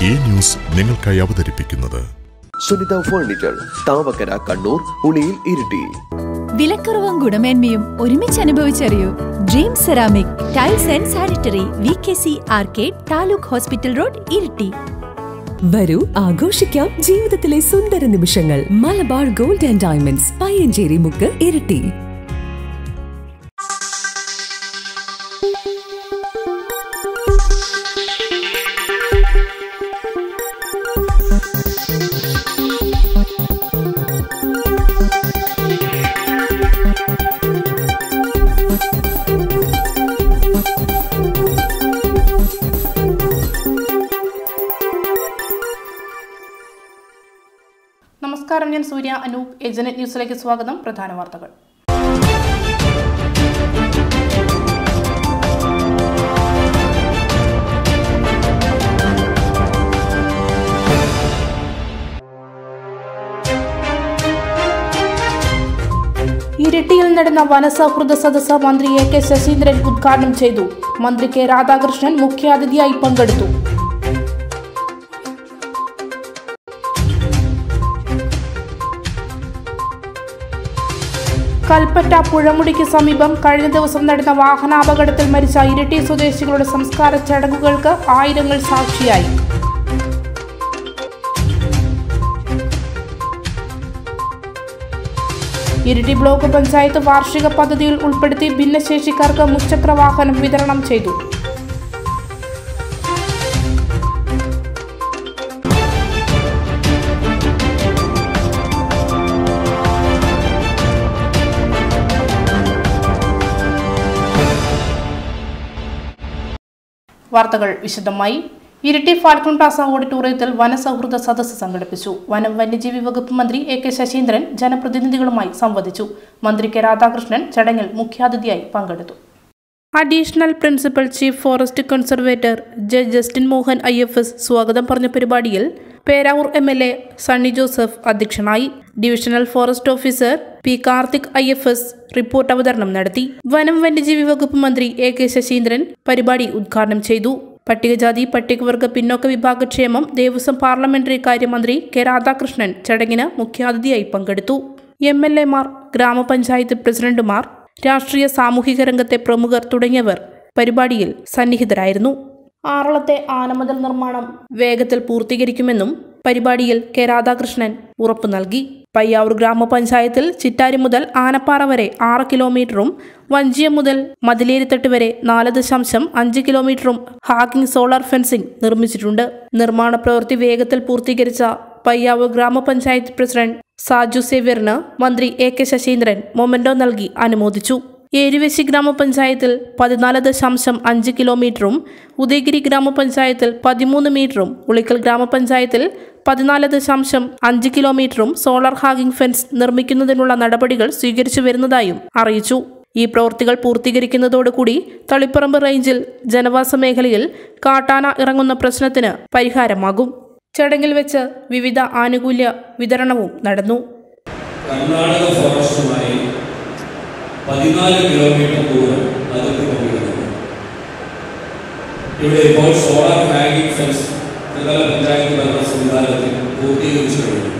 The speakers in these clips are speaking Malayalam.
ഈ ന്യൂസ് നിങ്ങൾക്കായി അവതരിപ്പിക്കുന്നത് സുനിത ഫർണിച്ചർ താവക്കര കണ്ണൂർ ഉളിയിൽ ഇരിട്ടി വിലക്കുറവും ഗുണമേന്മയും ഒരുമിച്ച് അനുഭവിച്ചറിയൂ dream ceramic tiles and sanitary V K C arcade taluk hospital road Iritty വരൂ ആഘോഷിക്കാം ജീവിതത്തിലെ സുന്ദര നിമിഷങ്ങൾ Malabar gold and diamonds Payyanchery മുക്ക് ഇരിട്ടി നമസ്കാരം ഞാൻ സൂര്യ അനൂപ് ഏജനറ്റ് ന്യൂസിലേക്ക് സ്വാഗതം പ്രധാന വാർത്തകൾ ഇരിട്ടിയിൽ നടന്ന വനസൗഹൃദ സദസ്സ് മന്ത്രി എ കെ ശശീന്ദ്രൻ ഉദ്ഘാടനം ചെയ്തു മന്ത്രി കെ രാധാകൃഷ്ണൻ മുഖ്യാതിഥിയായി പങ്കെടുത്തു കൽപ്പറ്റ പുഴമുടിക്ക് സമീപം കഴിഞ്ഞ ദിവസം നടന്ന വാഹനാപകടത്തിൽ മരിച്ച ഇരിട്ടി സ്വദേശികളുടെ സംസ്കാര ചടങ്ങുകൾക്ക് ആയിരങ്ങൾ സാക്ഷിയായി ഇരിട്ടി ബ്ലോക്ക് പഞ്ചായത്ത് വാർഷിക പദ്ധതിയിൽ ഉൾപ്പെടുത്തി ഭിന്നശേഷിക്കാർക്ക് മുച്ചക്ര വാഹനം വിതരണം ചെയ്തു വാർത്തകൾ വിശദമായി ഇരിട്ടി ഫാൽക്കൺ പ്ലാസ ഓഡിറ്റോറിയത്തിൽ വനസൗഹൃദ സദസ്സ് സംഘടിപ്പിച്ചു വനം വന്യജീവി വകുപ്പ് മന്ത്രി എ കെ ശശീന്ദ്രൻ ജനപ്രതിനിധികളുമായി സംവദിച്ചു മന്ത്രി കെ രാധാകൃഷ്ണൻ ചടങ്ങിൽ മുഖ്യാതിഥിയായി പങ്കെടുത്തു additional principal chief forest conservator J Justin Mohan I F S സ്വാഗതം പറഞ്ഞ പരിപാടിയിൽ Peravoor M L A Sunny Joseph അധ്യക്ഷനായി divisional forest officer P Karthik I F S report അവതരണം നടത്തി വനം വന്യജീവി വകുപ്പ് മന്ത്രി എ കെ ശശീന്ദ്രൻ പരിപാടി ഉദ്ഘാടനം ചെയ്തു പട്ടികജാതി പട്ടികവർഗ പിന്നോക്ക വിഭാഗക്ഷേമം ദേവസ്വം പാർലമെന്ററി കാര്യമന്ത്രി കെ രാധാകൃഷ്ണൻ ചടങ്ങിന് മുഖ്യാതിഥിയായി പങ്കെടുത്തു എം എൽ എമാർ ഗ്രാമപഞ്ചായത്ത് പ്രസിഡന്റുമാർ രാഷ്ട്രീയ സാമൂഹിക രംഗത്തെ പ്രമുഖർ തുടങ്ങിയവർ പരിപാടിയിൽ സന്നിഹിതരായിരുന്നു ആറളത്തെ ആനമതിൽ നിർമ്മാണം വേഗത്തിൽ പൂർത്തീകരിക്കുമെന്നും പരിപാടിയിൽ കെ രാധാകൃഷ്ണൻ ഉറപ്പു നൽകി പയ്യാവൂർ ഗ്രാമപഞ്ചായത്തിൽ ചിറ്റാരി മുതൽ ആനപ്പാറ വരെ ആറ് കിലോമീറ്ററും വഞ്ചിയം മുതൽ മതിലേരിത്തട്ട് വരെ നാല് ദശാംശം അഞ്ച് കിലോമീറ്ററും ഹാക്കിംഗ് സോളാർ ഫെൻസിംഗ് നിർമ്മിച്ചിട്ടുണ്ട് നിർമ്മാണ പ്രവൃത്തി വേഗത്തിൽ പൂർത്തീകരിച്ച പയ്യാവൂർ ഗ്രാമപഞ്ചായത്ത് പ്രസിഡന്റ് സാജു സേവ്യറിന് മന്ത്രി എ കെ ശശീന്ദ്രൻ മൊമെന്റോ നൽകി അനുമോദിച്ചു ഏരുവേശി ഗ്രാമപഞ്ചായത്തിൽ പതിനാല് ദശാംശം അഞ്ച് കിലോമീറ്ററും ഉദയഗിരി ഗ്രാമപഞ്ചായത്തിൽ പതിമൂന്ന് മീറ്ററും ഉളിക്കൽ ഗ്രാമപഞ്ചായത്തിൽ പതിനാല് ദശാംശം അഞ്ച് കിലോമീറ്ററും സോളാർ ഹാഗിംഗ് ഫെൻസ് നിർമ്മിക്കുന്നതിനുള്ള നടപടികൾ സ്വീകരിച്ചു വരുന്നതായും അറിയിച്ചു ഈ പ്രവൃത്തികൾ പൂർത്തീകരിക്കുന്നതോടുകൂടി തളിപ്പറമ്പ് റേഞ്ചിൽ ജനവാസ മേഖലയിൽ കാട്ടാന ഇറങ്ങുന്ന പ്രശ്നത്തിന് പരിഹാരമാകും ചടങ്ങിൽ വെച്ച് വിവിധ ആനുകൂല്യ വിതരണവും നടന്നു കർണാടക ഫോറസ്റ്റുമായി പതിനാല് കിലോമീറ്റർ ദൂരം അതിർത്തി പങ്കിടുന്നുണ്ട് ഇവിടെ ഇപ്പോൾ സോളാർ ഹാഗിംഗ് ഫെൻസ് ത്രിതല പഞ്ചായത്ത് ഭരണ സംവിധാനത്തിൽ പൂർത്തീകരിച്ചു കഴിഞ്ഞു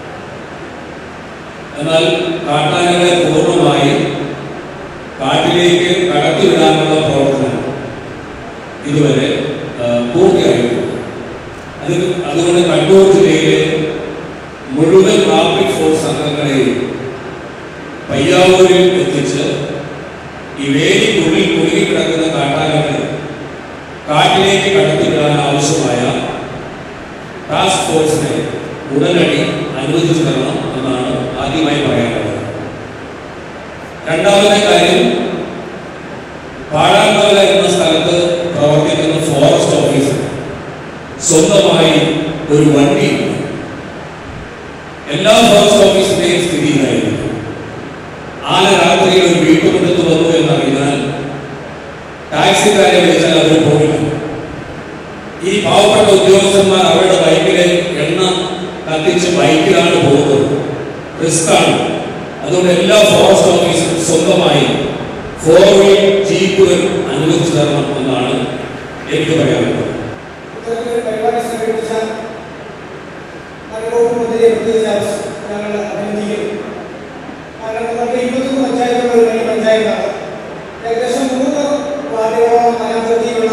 എന്നാൽ കാട്ടാനകളെ പൂർണ്ണമായി കാട്ടിലേക്ക് കടത്തിവിടാനുള്ള പ്രവർത്തനം ഇതുവരെ ആ, പൂർത്തിയായിട്ടുണ്ട് അത് അതുകൊണ്ട് കണ്ണൂർ ജില്ലയിലെ മുഴുവൻ റാപ്പിഡ് ഫോഴ്സ് അംഗങ്ങളെയും പയ്യാവൂരിൽ എത്തിച്ച് ഈ വേലിക്കുള്ളിൽ കുടുങ്ങിക്കിടക്കുന്ന കാട്ടാനകളെ കാട്ടിലേക്ക് കടത്തിവിടാൻ ആവശ്യമായ ടാസ്ക് ഫോഴ്സിനെ ഉടനടി അനുവദിച്ചു തരണം എന്നാണ് ആദ്യമായി പറയാനുള്ളത് രണ്ടാമത്തെ കാര്യം പാഴാങ്കോല എന്ന സ്ഥലത്ത് പ്രവർത്തിക്കുന്ന ഫോറസ്റ്റ് ഓഫീസർ സ്വന്തമായി ഒരു വണ്ടിയുണ്ട് എല്ലാ ഫോറസ്റ്റ് ഓഫീസിന്റെയും സ്ഥിതി ഇതായിരുന്നു ആന രാത്രിയിൽ ഒരു വീട്ടുമുറ്റത്ത് വന്നു എന്നറിഞ്ഞാൽ ടാക്സിക്കാരെ വിളിച്ചാൽ അവർ പോകില്ല ഈ പാവപ്പെട്ട ഉദ്യോഗസ്ഥന്മാർ അവരുടെ ബൈക്കിലെ എണ്ണ കത്തിച്ച് ബൈക്കിലാണ് പോകുന്നത് റിസ്ക്കാണ് അതുകൊണ്ട് എല്ലാ ഫോറസ്റ്റ് ഓഫീസും സ്വന്തമായി ഫോർ വീൽ ജീപ്പുകൾ അനുവദിച്ചു തരണം എന്നാണ് എനിക്ക് പറയാനുള്ളത് ഇത്തരത്തിലൊരു പരിപാടി സംഘടിപ്പിച്ച നഗരവകുപ്പ് മന്ത്രിയെ പ്രത്യേകിച്ച് ഞങ്ങൾ അഭിനന്ദിക്കുന്നു കാരണം നമുക്ക് ഇരുപത്തൊന്ന് പഞ്ചായത്തുള്ള ഒരു വലിയ പഞ്ചായത്താണ് ഏകദേശം മൂന്ന് വാർഡുകളോളം അതിനകത്തിയുള്ള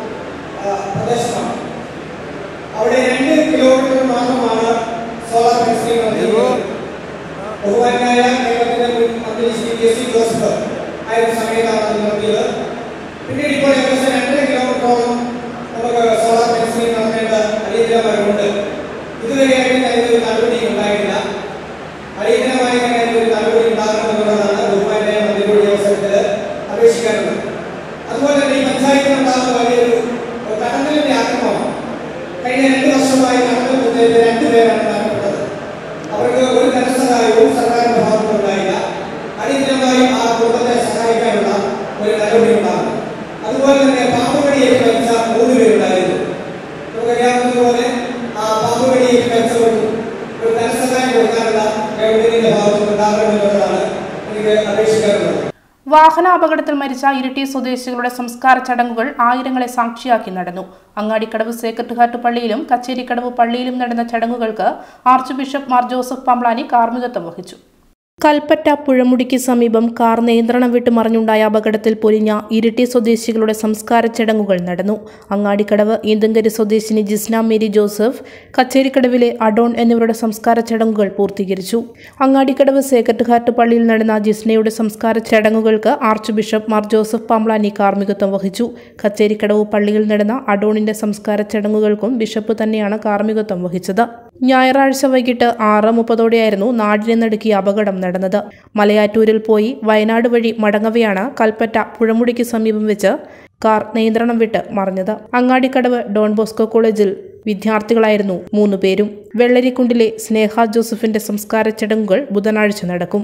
പ്രദേശമാണ് അവിടെ രണ്ട് കിലോമീറ്റർ മാത്രമാണ് സോളാർ ഫെൻസിംഗ് നടത്തിയിട്ടുള്ളത് ബഹുമാനായ കേരളത്തിന്റെ മുൻ മന്ത്രി ശ്രീ കെ സി ജോസഫ് ആയിരുന്ന സമയത്താണ് അത് നടത്തിയത് പിന്നീട് ഇപ്പോൾ ഏകദേശം രണ്ടര കിലോമീറ്ററോളം നമുക്ക് സോളാർ ഫെൻസിംഗ് നടത്തേണ്ട അടിയന്തരമായിട്ടുണ്ട് ഇതുവരെയായിട്ട് അതിനൊരു നടപടി ഉണ്ടായിട്ടില്ല അടിയന്തരമായി തന്നെ അതിനൊരു നടപടി ഉണ്ടാകണമെന്നുള്ളതാണ് ബഹുമാനായ മന്ത്രിയുടെ ഈ അവസരത്തിൽ അപേക്ഷിക്കാനുള്ളത് അതുപോലെ തന്നെ ഈ പഞ്ചായത്തിനുണ്ടാകുന്ന വലിയൊരു കടന്നലിന്റെ ആക്രമണം കഴിഞ്ഞ രണ്ട് വർഷമായി നടന്ന പ്രദേശത്ത് രണ്ടുപേരാണ് മരണപ്പെട്ടത് അവർക്ക് ഒരു ധനസഹായവും സർക്കാരിന്റെ ഭാഗത്തുനിന്നുണ്ടായില്ല അടിയന്തരമായി ആ കുടുംബത്തെ സഹായിക്കാനുള്ള ഒരു നടപടി ഉണ്ടാകും അതുപോലെ തന്നെ പാമ്പുകടിയേറ്റ് മരിച്ച മൂന്ന് പേരുണ്ടായിരുന്നു നമുക്കറിയാവുന്നതുപോലെ ആ പാമ്പുകടിയേറ്റ് മരിച്ചവർക്കും ഒരു ധനസഹായം കൊടുക്കാനുള്ള ഗവൺമെന്റിന്റെ ഭാഗത്തുനിന്ന് ഉണ്ടാകണമെന്നുള്ളതാണ് എനിക്ക് അപേക്ഷിക്കാനുള്ളത് വാഹനാപകടത്തിൽ മരിച്ച ഇരിട്ടി സ്വദേശികളുടെ സംസ്കാര ചടങ്ങുകൾ ആയിരങ്ങളെ സാക്ഷിയാക്കി നടന്നു അങ്ങാടിക്കടവ് സേക്രട്ട് ഹാർട്ട് പള്ളിയിലും കച്ചേരിക്കടവ് പള്ളിയിലും നടന്ന ചടങ്ങുകൾക്ക് archbishop Mar Joseph Pamplany കാർമ്മികത്വം വഹിച്ചു കൽപ്പറ്റ പുഴമുടിക്ക് സമീപം കാർ നിയന്ത്രണം വിട്ട് മറിഞ്ഞുണ്ടായ അപകടത്തിൽ പൊലിഞ്ഞ ഇരിട്ടി സ്വദേശികളുടെ സംസ്കാര ചടങ്ങുകൾ നടന്നു അങ്ങാടിക്കടവ് ഈന്തങ്കരി സ്വദേശിനി ജിസ്ന മേരി ജോസഫ് കച്ചേരിക്കടവിലെ അഡോൺ എന്നിവരുടെ സംസ്കാര ചടങ്ങുകൾ പൂർത്തീകരിച്ചു അങ്ങാടിക്കടവ് സേക്രട്ട് ഹാർട്ട് പള്ളിയിൽ നടന്ന ജിസ്നയുടെ സംസ്കാര ചടങ്ങുകൾക്ക് archbishop Mar Joseph Pamplany കാർമ്മികത്വം വഹിച്ചു കച്ചേരിക്കടവ് പള്ളിയിൽ നടന്ന അഡോണിന്റെ സംസ്കാര ചടങ്ങുകൾക്കും ബിഷപ്പ് തന്നെയാണ് കാർമ്മികത്വം വഹിച്ചത് ഞായറാഴ്ച വൈകിട്ട് ആറ് മുപ്പതോടെയായിരുന്നു നാടിനെ നടുക്കിയ അപകടം നടന്നത് മലയാറ്റൂരിൽ പോയി വയനാട് വഴി മടങ്ങവെയാണ് കൽപ്പറ്റ പുഴമുടിക്ക് സമീപം വെച്ച് കാർ നിയന്ത്രണം വിട്ട് മറിഞ്ഞത് അങ്ങാടിക്കടവ് ഡോൺ ബോസ്കോ കോളേജിൽ വിദ്യാർത്ഥികളായിരുന്നു മൂന്നു പേരും വെള്ളരിക്കുണ്ടിലെ സ്നേഹ ജോസഫിന്റെ സംസ്കാര ചടങ്ങുകൾ ബുധനാഴ്ച നടക്കും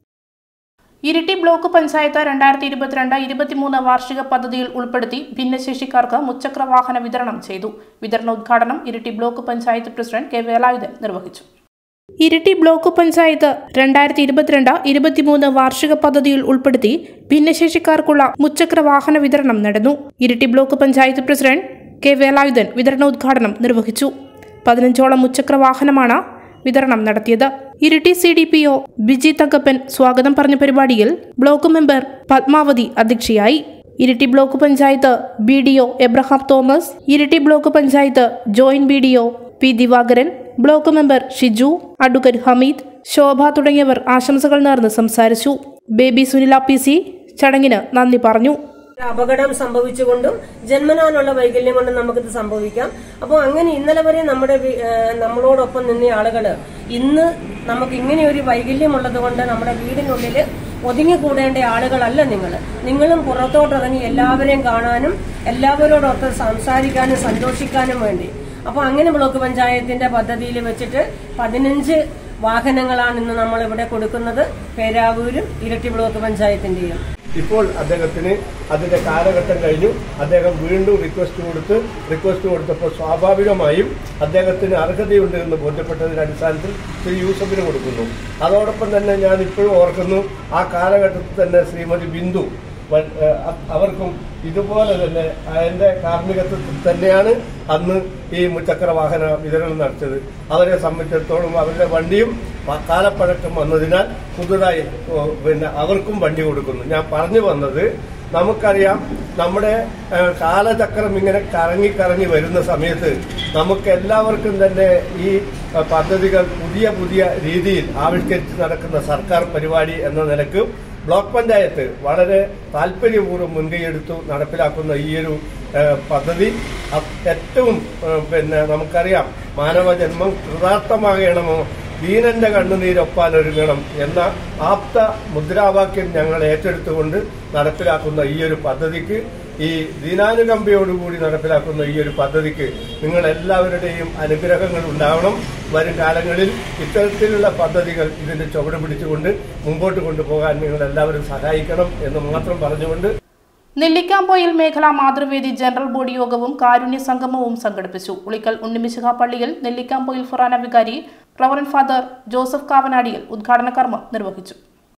ഇരിട്ടി ബ്ലോക്ക് പഞ്ചായത്ത് രണ്ടായിരത്തി ഇരുപത്തിരണ്ട് ഇരുപത്തിമൂന്ന് വാർഷിക പദ്ധതിയിൽ ഉൾപ്പെടുത്തി ഭിന്നശേഷിക്കാർക്ക് മുച്ചക്ര വാഹന വിതരണം ചെയ്തു വിതരണോദ്ഘാടനം Iritty block panchayat president K Velayudhan നിർവഹിച്ചു ഇരിട്ടി ബ്ലോക്ക് പഞ്ചായത്ത് രണ്ടായിരത്തി ഇരുപത്തിരണ്ട് ഇരുപത്തിമൂന്ന് വാർഷിക പദ്ധതിയിൽ ഉൾപ്പെടുത്തി ഭിന്നശേഷിക്കാർക്കുള്ള മുച്ചക്ര വാഹന വിതരണം നടന്നു Iritty block panchayat president K Velayudhan വിതരണോദ്ഘാടനം നിർവഹിച്ചു പതിനഞ്ചോളം മുച്ചക്ര വാഹനമാണ് വിതരണം നടത്തിയത് Iritty C D P O Biji Thankappan സ്വാഗതം പറഞ്ഞ പരിപാടിയിൽ ബ്ലോക്ക് മെമ്പർ പത്മാവതി അധ്യക്ഷയായി Iritty block panchayat B D O Abraham Thomas Iritty block panchayat joint B D O P Divakaran block member Shiju advocate Hameed Shobha തുടങ്ങിയവർ ആശംസകൾ നേർന്ന് സംസാരിച്ചു ബേബി സുനില പി സി ചടങ്ങിന് നന്ദി പറഞ്ഞു അപകടം സംഭവിച്ചുകൊണ്ടും ജന്മനാനുള്ള വൈകല്യം കൊണ്ടും നമുക്കിത് സംഭവിക്കാം അപ്പോൾ അങ്ങനെ ഇന്നലെ വരെ നമ്മുടെ വി- ഏഹ് നമ്മളോടൊപ്പം നിന്ന ആളുകള് ഇന്ന് നമുക്ക് ഇങ്ങനെ ഒരു വൈകല്യമുള്ളത് കൊണ്ട് നമ്മുടെ വീടിനുള്ളിൽ ഒതുങ്ങിക്കൂടേണ്ട ആളുകളല്ല നിങ്ങൾ നിങ്ങളും പുറത്തോട്ടിറങ്ങി എല്ലാവരെയും കാണാനും എല്ലാവരോടൊത്ത് സംസാരിക്കാനും സന്തോഷിക്കാനും വേണ്ടി അപ്പോൾ അങ്ങനെ ബ്ലോക്ക് പഞ്ചായത്തിന്റെ പദ്ധതിയിൽ വെച്ചിട്ട് പതിനഞ്ച് വാഹനങ്ങളാണ് ഇന്ന് നമ്മൾ ഇവിടെ കൊടുക്കുന്നത് പേരാവൂരും ഇരട്ടി ബ്ലോക്ക് പഞ്ചായത്തിന്റെയും ഇപ്പോൾ അദ്ദേഹത്തിന് അതിന്റെ കാലഘട്ടം കഴിഞ്ഞു അദ്ദേഹം വീണ്ടും റിക്വസ്റ്റ് കൊടുത്ത് റിക്വസ്റ്റ് കൊടുത്തപ്പോൾ സ്വാഭാവികമായും അദ്ദേഹത്തിന് അർഹതയുണ്ട് എന്ന് ബോധ്യപ്പെട്ടതിന്റെ അടിസ്ഥാനത്തിൽ ശ്രീ യൂസഫിന് കൊടുക്കുന്നു അതോടൊപ്പം തന്നെ ഞാൻ ഇപ്പോഴും ഓർക്കുന്നു ആ കാലഘട്ടത്തിൽ തന്നെ ശ്രീമതി ബിന്ദു വ- ഏഹ് അ- അവർക്കും ഇതുപോലെ തന്നെ അതിന്റെ കാർമ്മികത്വത്തിൽ തന്നെയാണ് അന്ന് ഈ മുച്ചക്ര വാഹന വിതരണം നടത്തിയത് അവരെ സംബന്ധിച്ചിടത്തോളം അവരുടെ വണ്ടിയും പ- കാലപ്പഴക്കം വന്നതിനാൽ പുതുതായി ഓ, പിന്നെ അവർക്കും വണ്ടി കൊടുക്കുന്നു ഞാൻ പറഞ്ഞു വന്നത് നമുക്കറിയാം നമ്മുടെ ഏഹ്, കാലചക്രം ഇങ്ങനെ കറങ്ങി കറങ്ങി വരുന്ന സമയത്ത് നമുക്ക് എല്ലാവർക്കും തന്നെ ഈ ഏഹ്, പദ്ധതികൾ പുതിയ പുതിയ രീതിയിൽ ആവിഷ്കരിച്ച് നടക്കുന്ന സർക്കാർ പരിപാടി എന്ന നിലക്ക് ബ്ലോക്ക് പഞ്ചായത്ത് വളരെ താല്പര്യപൂർവ്വം മുൻകൈയെടുത്തു നടപ്പിലാക്കുന്ന ഈ ഒരു ഏഹ്, പദ്ധതി അ- ഏറ്റവും ഏഹ്, പിന്നെ നമുക്കറിയാം മാനവജന്മം കൃതാർത്ഥമാകണമോ ദീനന്റെ കണ്ണുനീരൊപ്പാൻ ഒരുങ്ങണം എന്ന ആപ്ത മുദ്രാവാക്യം ഞങ്ങൾ ഏറ്റെടുത്തുകൊണ്ട് നടപ്പിലാക്കുന്ന ഈ ഒരു പദ്ധതിക്ക് ഈ ദീനാനുകമ്പയോടുകൂടി നടപ്പിലാക്കുന്ന ഈ ഒരു പദ്ധതിക്ക് നിങ്ങൾ എല്ലാവരുടെയും അനുഗ്രഹങ്ങൾ ഉണ്ടാവണം വരും കാലങ്ങളിൽ ഇത്തരത്തിലുള്ള പദ്ധതികൾ ഇതിന്റെ ചുവട് പിടിച്ചുകൊണ്ട് മുമ്പോട്ട് കൊണ്ടുപോകാൻ നിങ്ങൾ എല്ലാവരും സഹായിക്കണം എന്ന് മാത്രം പറഞ്ഞുകൊണ്ട് നെല്ലിക്കാമ്പൊയിൽ മേഖലാ മാതൃവേദി ജനറൽ ബോഡി യോഗവും കാരുണ്യ സംഗമവും സംഘടിപ്പിച്ചു ഉളിക്കൽ ഉണ്ണിമിശിഹ പള്ളിയിൽ നെല്ലിക്കാമ്പൊയിൽ ഫൊറാന വികാരി റവറൻ ഫാദർ ജോസഫ് കാവനാടിയിൽ ഉദ്ഘാടന കർമ്മം നിർവഹിച്ചു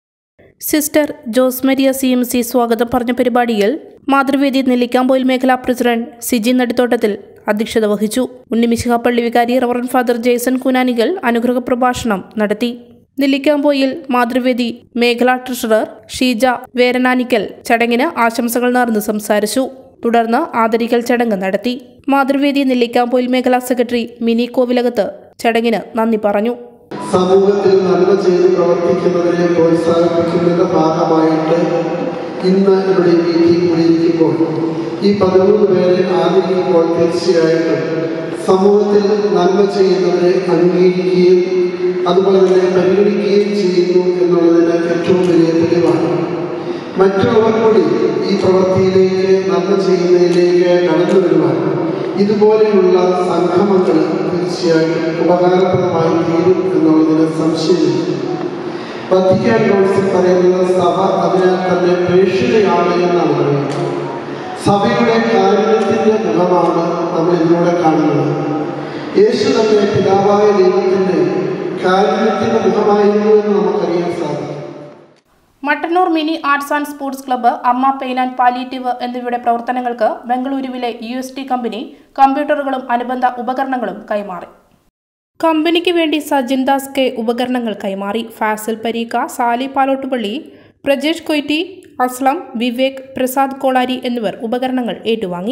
sister Jose Maria C M C സ്വാഗതം പറഞ്ഞ പരിപാടിയിൽ മാതൃവേദി നെല്ലിക്കാമ്പൊയിൽ മേഖലാ പ്രസിഡന്റ് സിജി നടിത്തോട്ടത്തിൽ അധ്യക്ഷത വഹിച്ചു ഉണ്ണിമിശിഹ പള്ളി വികാരി റവറൻ ഫാദർ ജേസൺ കുനാനികൾ അനുഗ്രഹ പ്രഭാഷണം നടത്തി നെല്ലിക്കാമ്പോയിൽ മാതൃവേദി മേഖലാ ട്രഷറർ ഷീജ വേരനാനിക്കൽ ചടങ്ങിന് ആശംസകൾ നേർന്ന് സംസാരിച്ചു തുടർന്ന് ആദരിക്കൽ ചടങ്ങ് നടത്തി മാതൃവേദി നെല്ലിക്കാമ്പോയിൽ മേഖലാ സെക്രട്ടറി മിനി കോവിലകത്ത് ചടങ്ങിന് നന്ദി പറഞ്ഞു സമൂഹത്തിൽ നന്മ ചെയ്ത് പ്രവർത്തിക്കുന്നവരെ പ്രോത്സാഹിപ്പിക്കുന്നതിന്റെ ഭാഗമായിട്ട് ഇന്ന് ഇവിടെ ഈ മീറ്റിംഗ് കൂടിയിരിക്കുമ്പോൾ ഈ പതിമൂന്ന് പേരെ ആദരിക്കുമ്പോൾ തീർച്ചയായിട്ടും സമൂഹത്തിൽ നന്മ ചെയ്യുന്നവരെ അംഗീകരിക്കുകയും അതുപോലെ തന്നെ പരിഗണിക്കുകയും ചെയ്യുന്നു എന്നുള്ളതിന് ഏറ്റവും വലിയ തെളിവാണ് മറ്റുള്ളവർ കൂടി ഈ പ്രവൃത്തിയിലേക്ക് നന്മ ചെയ്യുന്നതിലേക്ക് കടന്നു വരുവാൻ ഇതുപോലെയുള്ള സംഗമങ്ങൾ തീർച്ചയായിട്ടും ഉപകാരപ്രദമായി തീരും എന്നുള്ളതിന് സംശയമില്ല വത്തിക്കാൻ കൗൺസിൽ പറയുന്നത് സഭ അതിനാൽ തന്നെ പ്രേക്ഷിതയാണ് എന്നാണ് പറയുന്നത് സഭയുടെ കാരുണ്യത്തിന്റെ മുഖമാണ് നമ്മൾ ഇതിലൂടെ കാണുന്നത് യേശു തന്നെ പിതാവായ ദൈവത്തിന്റെ കാരുണ്യത്തിന്റെ മുഖമായിരുന്നു എന്ന് നമുക്കറിയാൻ സാധിക്കും Mattannur mini arts and sports club Amma pain and palliative എന്നിവയുടെ പ്രവർത്തനങ്ങൾക്ക് ബംഗളൂരുവിലെ യു എസ് ടി കമ്പനി കമ്പ്യൂട്ടറുകളും അനുബന്ധ ഉപകരണങ്ങളും കൈമാറി കമ്പനിക്ക് വേണ്ടി സജിൻ ദാസ് കെ ഉപകരണങ്ങൾ കൈമാറി ഫാസിൽ പരീക്ക സാലി പാലോട്ടുപള്ളി പ്രജേഷ് കൊയ്റ്റി അസ്ലം വിവേക് പ്രസാദ് കോളാരി എന്നിവർ ഉപകരണങ്ങൾ ഏറ്റുവാങ്ങി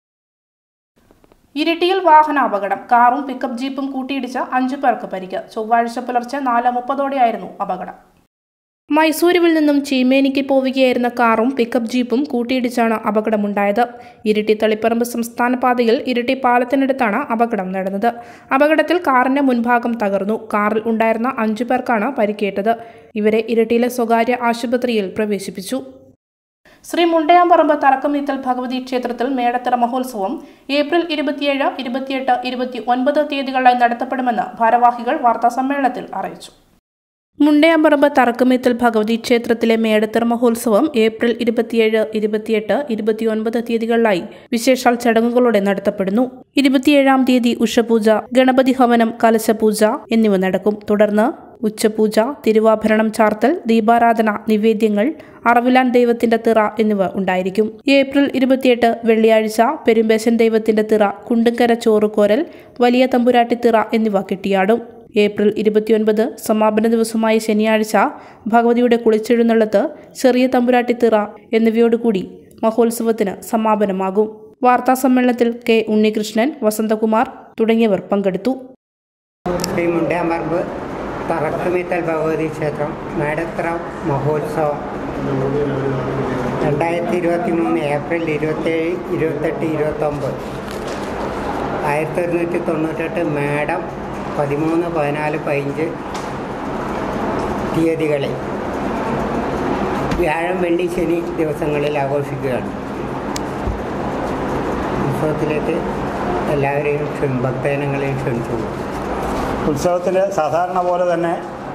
ഇരിട്ടിയിൽ വാഹനാപകടം കാറും പിക്കപ്പ് ജീപ്പും കൂട്ടിയിടിച്ച് അഞ്ചു പേർക്ക് പരിക്ക് ചൊവ്വാഴ്ച പുലർച്ചെ നാല് മുപ്പതോടെയായിരുന്നു അപകടം മൈസൂരുവിൽ നിന്നും ചീമേനിക്ക് പോവുകയായിരുന്ന കാറും പിക്കപ്പ് ജീപ്പും കൂട്ടിയിടിച്ചാണ് അപകടമുണ്ടായത് ഇരിട്ടി തളിപ്പറമ്പ് സംസ്ഥാന പാതയിൽ ഇരിട്ടി പാലത്തിനടുത്താണ് അപകടം നടന്നത് അപകടത്തിൽ കാറിന്റെ മുൻഭാഗം തകർന്നു കാറിൽ ഉണ്ടായിരുന്ന അഞ്ചു പേർക്കാണ് പരിക്കേറ്റത് ഇവരെ ഇരിട്ടിയിലെ സ്വകാര്യ ആശുപത്രിയിൽ പ്രവേശിപ്പിച്ചു ശ്രീ മുണ്ടയാമ്പറമ്പ് തറക്കമീത്തൽ ഭഗവതി ക്ഷേത്രത്തിൽ മേടത്തിറ മഹോത്സവം ഏപ്രിൽ ഇരുപത്തിയേഴ് ഇരുപത്തിയെട്ട് ഇരുപത്തി ഒൻപത് തീയതികളിലായി നടത്തപ്പെടുമെന്ന് ഭാരവാഹികൾ വാർത്താസമ്മേളനത്തിൽ അറിയിച്ചു മുണ്ടയാമ്പറമ്പ് തറക്കമീത്തൽ ഭഗവതി ക്ഷേത്രത്തിലെ മേടത്തിറ മഹോത്സവം ഏപ്രിൽ ഇരുപത്തിയേഴ് ഇരുപത്തിയെട്ട് ഇരുപത്തിയൊൻപത് തീയതികളിലായി വിശേഷാൽ ചടങ്ങുകളോടെ നടത്തപ്പെടുന്നു ഇരുപത്തിയേഴാം തീയതി ഉഷപൂജ ഗണപതി ഹവനം കലശപൂജ എന്നിവ നടക്കും തുടർന്ന് ഉച്ചപൂജ തിരുവാഭരണം ചാർത്തൽ ദീപാരാധന നിവേദ്യങ്ങൾ അറവിലാൻ ദൈവത്തിന്റെ തിറ എന്നിവ ഉണ്ടായിരിക്കും ഏപ്രിൽ ഇരുപത്തിയെട്ട് വെള്ളിയാഴ്ച പെരുമ്പേശൻ ദൈവത്തിന്റെ തിറ കുണ്ടുങ്കര ചോറുകോരൽ വലിയ തമ്പുരാട്ടി തിറ എന്നിവ കെട്ടിയാടും ഏപ്രിൽ ഇരുപത്തിയൊൻപത് സമാപന ദിവസമായ ശനിയാഴ്ച ഭഗവതിയുടെ കുളിച്ചെഴുന്നള്ളത്ത് ചെറിയ തമ്പുരാട്ടി തിറ എന്നിവയോടുകൂടി മഹോത്സവത്തിന് സമാപനമാകും വാർത്താ സമ്മേളനത്തിൽ കെ ഉണ്ണികൃഷ്ണൻ വസന്തകുമാർ തുടങ്ങിയവർ പങ്കെടുത്തു ശ്രീ മുണ്ടയാമ്പറമ്പ് തറക്കുമിത്തൽ ഭഗവതി ക്ഷേത്രം മേടത്ര മഹോത്സവം രണ്ടായിരത്തി ഇരുപത്തി മൂന്ന് ഏപ്രിൽ ഇരുപത്തേഴ് ഇരുപത്തെട്ട് ഇരുപത്തൊമ്പത് ആയിരത്തി ഒരുന്നൂറ്റി തൊണ്ണൂറ്റെട്ട് മേടം പതിമൂന്ന് പതിനാല് പതിനഞ്ച് തീയതികളിൽ വ്യാഴം വെള്ളി ശനി ദിവസങ്ങളിൽ ആഘോഷിക്കുകയാണ് ഉത്സവത്തിലേക്ക് എല്ലാവരെയും ക്ഷണി ഭക്തജനങ്ങളെയും ക്ഷണിച്ചു ഉത്സവത്തിന് സാധാരണ പോലെ തന്നെ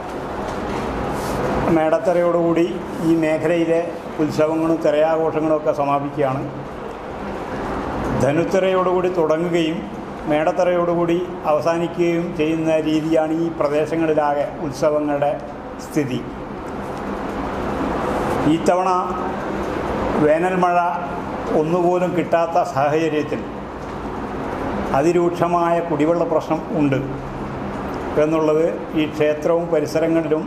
മേടത്തറയോടുകൂടി ഈ മേഖലയിലെ ഉത്സവങ്ങളും തിരയാഘോഷങ്ങളും ഒക്കെ സമാപിക്കുകയാണ് ധനുത്തറയോടുകൂടി തുടങ്ങുകയും മേടത്തറയോടുകൂടി അവസാനിക്കുകയും ചെയ്യുന്ന രീതിയാണ് ഈ പ്രദേശങ്ങളിലാകെ ഉത്സവങ്ങളുടെ സ്ഥിതി ഈ തവണ വേനൽ മഴ ഒന്നുപോലും കിട്ടാത്ത സാഹചര്യത്തിൽ അതിരൂക്ഷമായ കുടിവെള്ള പ്രശ്നം ഉണ്ട് എന്നുള്ളത് ഈ ക്ഷേത്രവും പരിസരങ്ങളിലും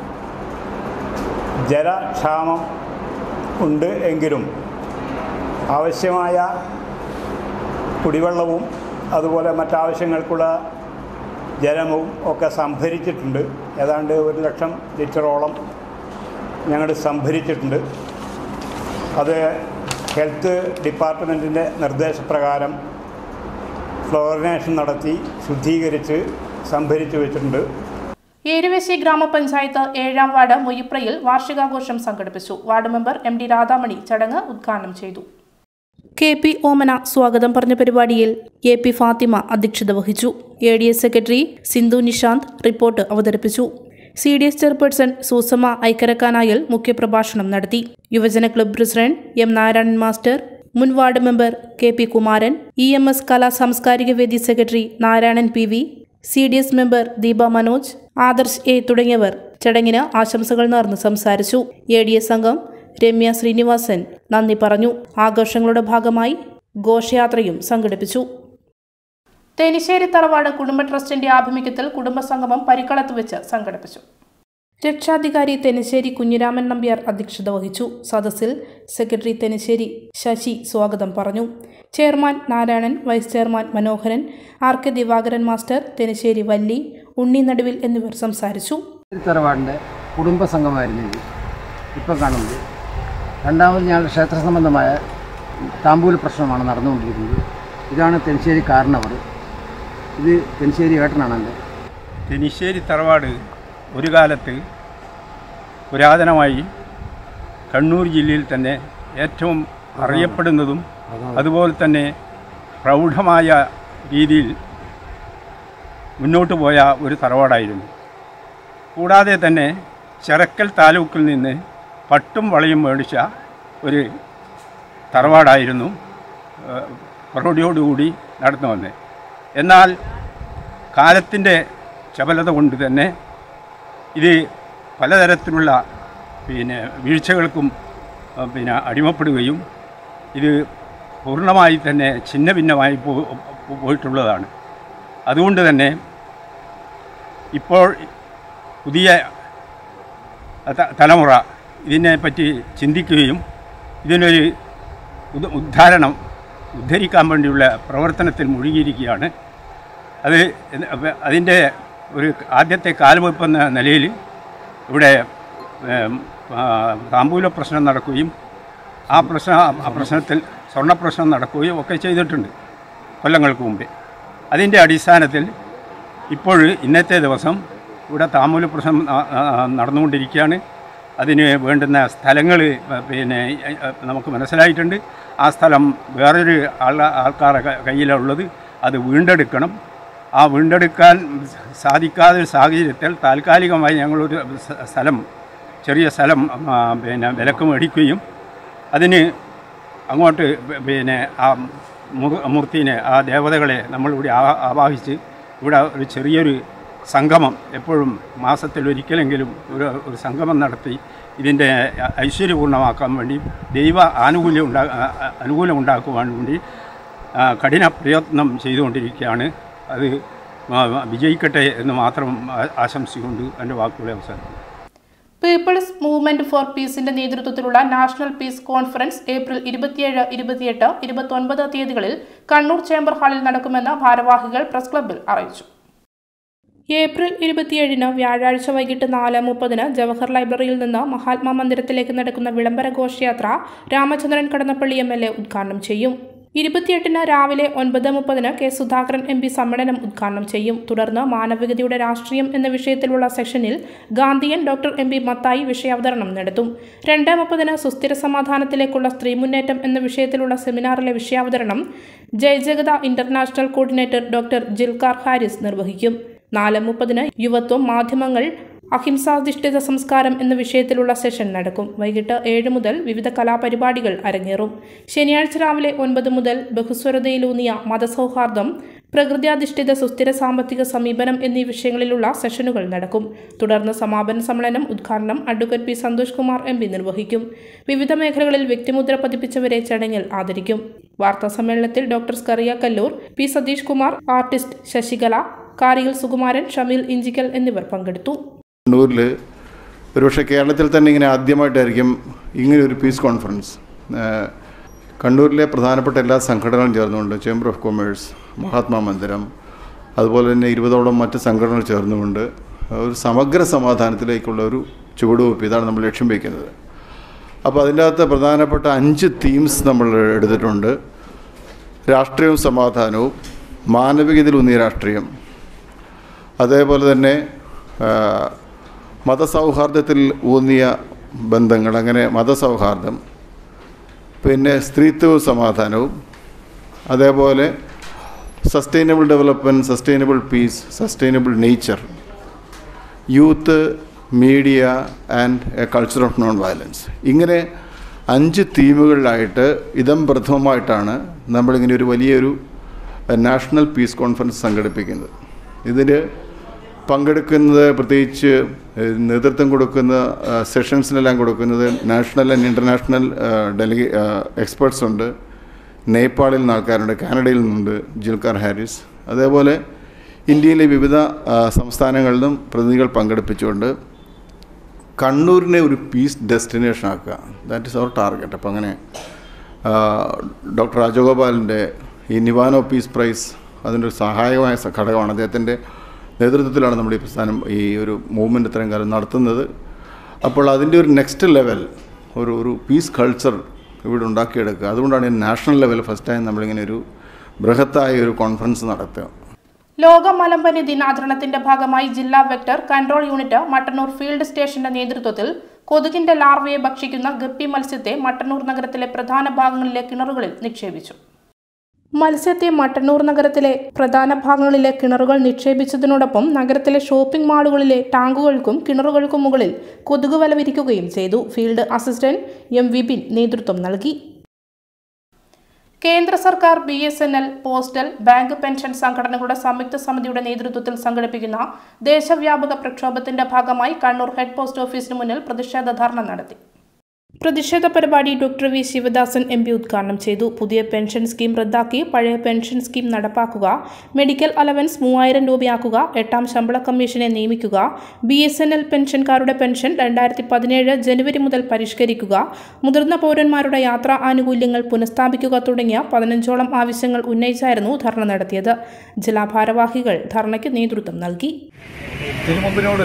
ജലക്ഷാമം ഉണ്ട് എങ്കിലും ആവശ്യമായ കുടിവെള്ളവും അതുപോലെ മറ്റാവശ്യങ്ങൾക്കുള്ള ജലവും ഒക്കെ സംഭരിച്ചിട്ടുണ്ട് ഏതാണ്ട് ഒരു ലക്ഷം ലിറ്ററോളം ഞങ്ങൾ സംഭരിച്ചിട്ടുണ്ട് അത് ഹെൽത്ത് ഡിപ്പാർട്ട്മെൻറ്റിൻ്റെ നിർദ്ദേശപ്രകാരം ഫ്ലോറിനേഷൻ നടത്തി ശുദ്ധീകരിച്ച് സംഭരിച്ചു വെച്ചിട്ടുണ്ട് ഏരുവേശി ഗ്രാമപഞ്ചായത്ത് ഏഴാം വാർഡ് മൊയ്യപ്രയിൽ വാർഷികാഘോഷം സംഘടിപ്പിച്ചു ward member M D Radhamani ചടങ്ങ് ഉദ്ഘാടനം ചെയ്തു കെ പി ഓമന സ്വാഗതം പറഞ്ഞ പരിപാടിയിൽ എ പി ഫാത്തിമ അധ്യക്ഷത വഹിച്ചു A D S secretary Sindhu Nishanth report അവതരിപ്പിച്ചു C D S chairperson Susamma Aikkarakkanayil മുഖ്യപ്രഭാഷണം നടത്തി Yuvajana club president M Narayanan master മുൻ ward member K P Kumaran E M S കലാ സാംസ്കാരിക വേദി secretary Narayanan P V C D S member Deepa Manoj Adarsh A തുടങ്ങിയവർ ചടങ്ങിന് ആശംസകൾ നേർന്ന് സംസാരിച്ചു എ ഡി എസ് അംഗം രമ്യ ശ്രീനിവാസൻ നന്ദി പറഞ്ഞു ആഘോഷങ്ങളുടെ ഭാഗമായി ഘോഷയാത്രയും സംഘടിപ്പിച്ചു തേനിശ്ശേരി തറവാട് കുടുംബ ട്രസ്റ്റിന്റെ ആഭിമുഖ്യത്തിൽ കുടുംബസംഗമം പരിക്കളത്ത് വെച്ച് സംഘടിപ്പിച്ചു രക്ഷാധികാരി തെനശ്ശേരി കുഞ്ഞിരാമൻ നമ്പ്യാർ അധ്യക്ഷത വഹിച്ചു സദസ്സിൽ സെക്രട്ടറി തെനശ്ശേരി ശശി സ്വാഗതം പറഞ്ഞു chairman Narayanan vice chairman Manoharan R K Divakaran master Thenassery Valli Unni Naduvil എന്നിവർ സംസാരിച്ചു തറവാടിൻ്റെ കുടുംബ സംഘമായിരുന്നു ഇത് ഇപ്പം കാണുന്നത് രണ്ടാമത് ഞങ്ങളുടെ ക്ഷേത്ര സംബന്ധമായ താമ്പൂല പ്രശ്നമാണ് നടന്നുകൊണ്ടിരിക്കുന്നത് ഇതാണ് തെൻശ്ശേരി കാരണവർ ഇത് തെൻശ്ശേരി ഏട്ടനാണ് എൻ്റെ തെനിശ്ശേരി തറവാട് ഒരു കാലത്ത് പുരാതനമായി കണ്ണൂർ ജില്ലയിൽ തന്നെ ഏറ്റവും അറിയപ്പെടുന്നതും അതുപോലെ തന്നെ പ്രൗഢമായ രീതിയിൽ മുന്നോട്ട് പോയ ഒരു തറവാടായിരുന്നു കൂടാതെ തന്നെ ചെറക്കൽ താലൂക്കിൽ നിന്ന് പട്ടും വളയും മേടിച്ച ഒരു തറവാടായിരുന്നു ഏഹ്, പ്രൗഢിയോടുകൂടി നടന്നു വന്നത് എന്നാൽ കാലത്തിൻ്റെ ചപലത കൊണ്ട് തന്നെ ഇത് പലതരത്തിലുള്ള പിന്നെ വീഴ്ചകൾക്കും ആ, പിന്നെ അടിമപ്പെടുകയും ഇത് പൂർണ്ണമായി തന്നെ ഛിന്ന ഭിന്നമായി പോ പോയിട്ടുള്ളതാണ് അതുകൊണ്ട് തന്നെ ഇപ്പോൾ പുതിയ ത- തലമുറ ഇതിനെപ്പറ്റി ചിന്തിക്കുകയും ഇതിനൊരു ഉദ് ഉദ്ധാരണം ഉദ്ധരിക്കാൻ വേണ്ടിയുള്ള പ്രവർത്തനത്തിൽ മുഴുകിയിരിക്കുകയാണ് അത് അതിൻ്റെ ഒരു ആദ്യത്തെ കാൽവെപ്പെന്ന നിലയിൽ ഇവിടെ ഏം, ആ, താമ്പൂല പ്രശ്നം നടക്കുകയും ആ പ്രശ്ന ആ പ്രശ്നത്തിൽ സ്വർണ്ണ പ്രശ്നം നടക്കുകയും ഒക്കെ ചെയ്തിട്ടുണ്ട് കൊല്ലങ്ങൾക്ക് മുമ്പേ അതിൻ്റെ അടിസ്ഥാനത്തിൽ ഇപ്പോൾ ഇന്നത്തെ ദിവസം ഇവിടെ താമ്പൂല പ്രശ്നം ആ, ആ, നടന്നുകൊണ്ടിരിക്കുകയാണ് അതിന് വേണ്ടുന്ന സ്ഥലങ്ങൾ പിന്നെ ഏ, നമുക്ക് മനസ്സിലായിട്ടുണ്ട് ആ സ്ഥലം വേറൊരു ആൾ ആൾക്കാരുടെ ക- കയ്യിലുള്ളത് അത് വീണ്ടെടുക്കണം ആ വീണ്ടെടുക്കാൻ സാധിക്കാത്ത ഒരു സാഹചര്യത്തിൽ താൽക്കാലികമായി ഞങ്ങളൊരു സ- സ്ഥലം ചെറിയ സ്ഥലം ആ, പിന്നെ വിലക്ക് മേടിക്കുകയും അതിന് അങ്ങോട്ട് പി- പിന്നെ ആ മുർ- മൂർത്തിനെ ആ ദേവതകളെ നമ്മളിവിടെ ആ- ആവാഹിച്ച് ഇവിടെ ഒരു ചെറിയൊരു സംഗമം എപ്പോഴും മാസത്തിൽ ഒരിക്കലെങ്കിലും ഒരു ഒരു സംഗമം നടത്തി ഇതിൻ്റെ ഐശ്വര്യപൂർണ്ണമാക്കാൻ വേണ്ടി ദൈവ ആനുകൂല്യം ഉണ്ടാ ആ- ആ- അനുകൂലം ഉണ്ടാക്കുവാൻ വേണ്ടി ആ, കഠിന പ്രയത്നം ചെയ്തുകൊണ്ടിരിക്കുകയാണ് അത് ആ, വിജയിക്കട്ടെ എന്ന് മാത്രം ആ- ആശംസിച്ചുകൊണ്ട് എൻ്റെ വാക്കുകളെ അവസാനിക്കുന്നു പീപ്പിൾസ് മൂവ്മെന്റ് ഫോർ പീസിന്റെ നേതൃത്വത്തിലുള്ള നാഷണൽ പീസ് കോൺഫറൻസ് ഏപ്രിൽ ഇരുപത്തിയേഴ് ഇരുപത്തിയെട്ട് ഇരുപത്തൊൻപത് തീയതികളിൽ കണ്ണൂർ ചേംബർ ഹാളിൽ നടക്കുമെന്ന് ഭാരവാഹികൾ പ്രസ് ക്ലബ്ബിൽ അറിയിച്ചു ഏപ്രിൽ ഇരുപത്തിയേഴിന് വ്യാഴാഴ്ച വൈകിട്ട് നാല് മുപ്പതിന് ജവഹർ ലൈബ്രറിയിൽ നിന്ന് മഹാത്മാ മന്ദിരത്തിലേക്ക് നടക്കുന്ന വിളംബര ഘോഷയാത്ര Ramachandran Kadannappalli M L A ഉദ്ഘാടനം ചെയ്യും ഇരുപത്തിയെട്ടിന് രാവിലെ ഒൻപത് മുപ്പതിന് കെ സുധാകരൻ എം പി സമ്മേളനം ഉദ്ഘാടനം ചെയ്യും തുടർന്ന് മാനവികതയുടെ രാഷ്ട്രീയം എന്ന വിഷയത്തിലുള്ള സെഷനിൽ Gandhian doctor M P Mathai വിഷയാവതരണം നടത്തും രണ്ട് മുപ്പതിന് സുസ്ഥിര സമാധാനത്തിലേക്കുള്ള സ്ത്രീ മുന്നേറ്റം എന്ന വിഷയത്തിലുള്ള സെമിനാറിലെ വിഷയാവതരണം Jayajagatha international coordinator doctor Jilkar Haris നിർവഹിക്കും നാല് മുപ്പതിന് യുവത്വം മാധ്യമങ്ങൾ അഹിംസാധിഷ്ഠിത സംസ്കാരം എന്ന വിഷയത്തിലുള്ള സെഷൻ നടക്കും വൈകിട്ട് ഏഴ് മുതൽ വിവിധ കലാപരിപാടികൾ അരങ്ങേറും ശനിയാഴ്ച രാവിലെ ഒൻപത് മുതൽ ബഹുസ്വരതയിലൂന്നിയ മതസൗഹാർദ്ദം പ്രകൃത്യാധിഷ്ഠിത സുസ്ഥിര സാമ്പത്തിക സമീപനം എന്നീ വിഷയങ്ങളിലുള്ള സെഷനുകൾ നടക്കും തുടർന്ന് സമാപന സമ്മേളനം ഉദ്ഘാടനം advocate P Santhosh Kumar M P നിർവഹിക്കും വിവിധ മേഖലകളിൽ വ്യക്തിമുദ്ര പതിപ്പിച്ചവരെ ചടങ്ങിൽ ആദരിക്കും വാർത്താ സമ്മേളനത്തിൽ doctor Scaria Kallur P Satheesh Kumar artist Sasikala Karikal Sukumaran Shameel Inchikkal എന്നിവർ പങ്കെടുത്തു കണ്ണൂരിൽ ഒരുപക്ഷെ കേരളത്തിൽ തന്നെ ഇങ്ങനെ ആദ്യമായിട്ടായിരിക്കും ഇങ്ങനെ ഒരു പീസ് കോൺഫറൻസ് ഏഹ് കണ്ണൂരിലെ പ്രധാനപ്പെട്ട എല്ലാ സംഘടനകളും ചേർന്നുകൊണ്ട് ചേംബർ ഓഫ് കൊമേഴ്സ് മഹാത്മാ മന്ദിരം അതുപോലെ തന്നെ ഇരുപതോളം മറ്റ് സംഘടനകൾ ചേർന്നുകൊണ്ട് ഒരു സമഗ്ര സമാധാനത്തിലേക്കുള്ള ഒരു ചുവടുവെപ്പ് ഇതാണ് നമ്മൾ ലക്ഷ്യം വയ്ക്കുന്നത് അപ്പോൾ അതിൻ്റെ അകത്ത് പ്രധാനപ്പെട്ട അഞ്ച് തീംസ് നമ്മൾ എടുത്തിട്ടുണ്ട് രാഷ്ട്രീയവും സമാധാനവും മാനവികതയിലൂന്നിയ രാഷ്ട്രീയം അതേപോലെ തന്നെ ആ, മതസൗഹാർദ്ദത്തിൽ ഊന്നിയ ബന്ധങ്ങൾ അങ്ങനെ മതസൗഹാർദ്ദം പിന്നെ സ്ത്രീത്വവും സമാധാനവും അതേപോലെ sustainable development sustainable peace sustainable nature youth media and a culture of non violence ഇങ്ങനെ അഞ്ച് തീമുകളിലായിട്ട് ഇതം പ്രഥമമായിട്ടാണ് നമ്മളിങ്ങനെ ഒരു വലിയൊരു നാഷണൽ പീസ് കോൺഫറൻസ് സംഘടിപ്പിക്കുന്നത് ഇതിൽ പങ്കെടുക്കുന്നത് പ്രത്യേകിച്ച് ഏഹ്, നേതൃത്വം കൊടുക്കുന്ന ഏഹ്, സെഷൻസിനെല്ലാം കൊടുക്കുന്നത് national and international delegate experts ഉണ്ട് നേപ്പാളിൽ നിന്ന് ആൾക്കാരുണ്ട് കാനഡയിൽ നിന്നുണ്ട് ജിൽക്കാർ ഹാരിസ് അതേപോലെ ഇന്ത്യയിലെ വിവിധ ആ, സംസ്ഥാനങ്ങളിൽ നിന്നും പ്രതിനിധികൾ പങ്കെടുപ്പിച്ചുകൊണ്ട് കണ്ണൂരിനെ ഒരു പീസ് ഡെസ്റ്റിനേഷൻ ആക്കുക ദാറ്റ് ഇസ് അവർ ടാർഗറ്റ് അപ്പം അങ്ങനെ ആ, ഡോക്ടർ രാജഗോപാലിൻ്റെ ഈ നിവാനോ പീസ് പ്രൈസ് അതിൻ്റെ ഒരു സഹായകമായ സ- ഘടകമാണ് അദ്ദേഹത്തിൻ്റെ നേതൃത്വത്തിലാണ് നമ്മൾ ഈ പ്രസ്ഥാനം ഈ ഒരു മൂവ്മെൻറ്റ് ഇത്രയും കാലം നടത്തുന്നത് അപ്പോൾ അതിൻ്റെ ഒരു നെക്സ്റ്റ് ലെവൽ ഒരു ഒരു പീസ് കൾച്ചർ ഇവിടെ ഉണ്ടാക്കിയെടുക്കുക അതുകൊണ്ടാണ് ഈ നാഷണൽ ലെവൽ ഫസ്റ്റ് ടൈം നമ്മളിങ്ങനെ ഒരു ബൃഹത്തായ ഒരു കോൺഫറൻസ് നടത്തുക ലോക മലമ്പനി ദിനാചരണത്തിന്റെ ഭാഗമായി ജില്ലാ vector control unit Mattannur field സ്റ്റേഷന്റെ നേതൃത്വത്തിൽ കൊതുകിന്റെ ലാർവയെ ഭക്ഷിക്കുന്ന ഗപ്പി മത്സ്യത്തെ മട്ടന്നൂർ നഗരത്തിലെ പ്രധാന ഭാഗങ്ങളിലെ കിണറുകളിൽ നിക്ഷേപിച്ചു മത്സ്യത്തെ മട്ടന്നൂർ നഗരത്തിലെ പ്രധാന ഭാഗങ്ങളിലെ കിണറുകൾ നിക്ഷേപിച്ചതിനോടൊപ്പം നഗരത്തിലെ ഷോപ്പിംഗ് മാളുകളിലെ ടാങ്കുകൾക്കും കിണറുകൾക്കും മുകളിൽ കൊതുക് വല വിരിക്കുകയും ചെയ്തു ഫീൽഡ് അസിസ്റ്റന്റ് എം വിപിൻ നേതൃത്വം നൽകി കേന്ദ്ര സർക്കാർ B S N L postal bank pension സംഘടനകളുടെ സംയുക്ത സമിതിയുടെ നേതൃത്വത്തിൽ സംഘടിപ്പിക്കുന്ന ദേശവ്യാപക പ്രക്ഷോഭത്തിന്റെ ഭാഗമായി കണ്ണൂർ ഹെഡ് പോസ്റ്റ് ഓഫീസിന് മുന്നിൽ പ്രതിഷേധ ധർണ നടത്തി പ്രതിഷേധ പരിപാടി doctor V Sivadasan M P ഉദ്ഘാടനം ചെയ്തു പുതിയ പെൻഷൻ സ്കീം റദ്ദാക്കി പഴയ പെൻഷൻ സ്കീം നടപ്പാക്കുക മെഡിക്കൽ അലവൻസ് മൂവായിരം രൂപയാക്കുക എട്ടാം ശമ്പള കമ്മീഷനെ നിയമിക്കുക ബി എസ് എൻ എൽ പെൻഷൻകാരുടെ പെൻഷൻ രണ്ടായിരത്തി പതിനേഴ് ജനുവരി മുതൽ പരിഷ്കരിക്കുക മുതിർന്ന പൗരന്മാരുടെ യാത്രാ ആനുകൂല്യങ്ങൾ പുനഃസ്ഥാപിക്കുക തുടങ്ങിയ പതിനഞ്ചോളം ആവശ്യങ്ങൾ ഉന്നയിച്ചായിരുന്നു ധർണ നടത്തിയത് ജില്ലാ ഭാരവാഹികൾ ധർണയ്ക്ക് നേതൃത്വം നൽകി തിരുമുമ്പിനോട്